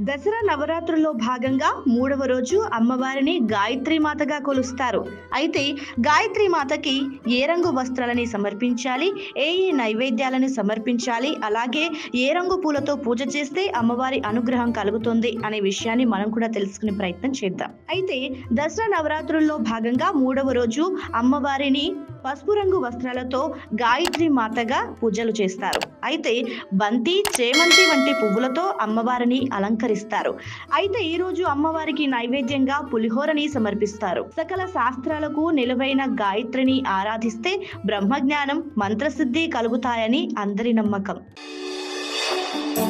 దసరా నవరాత్రుల్లో భాగంగా మూడవ రోజు అమ్మవారిని గాయత్రి మాతగా కొలుస్తారు అయితే గాయత్రి మాతకి ఏ రంగు వస్త్రాలని సమర్పించాలి ఏ ఏ నైవేద్యాలను సమర్పించాలి అలాగే ఏ రంగు పూలతో పూజ చేస్తే అమ్మవారి అనుగ్రహం కలుగుతుంది అనే విషయాన్ని మనం కూడా తెలుసుకునే ప్రయత్నం చేద్దాం అయితే దసరా నవరాత్రుల్లో భాగంగా మూడవ రోజు అమ్మవారిని పసుపు రంగు వస్త్రాలతో గాయత్రి మాతగా పూజలు చేస్తారు అయితే బంతి చేమంతి వంటి పువ్వులతో అమ్మవారిని అలంకరిస్తారు అయితే ఈ రోజు అమ్మవారికి నైవేద్యంగా పులిహోరని సమర్పిస్తారు సకల శాస్త్రాలకు నిలువైన గాయత్రిని ఆరాధిస్తే బ్రహ్మజ్ఞానం మంత్రసిద్ధి కలుగుతాయని అందరి నమ్మకం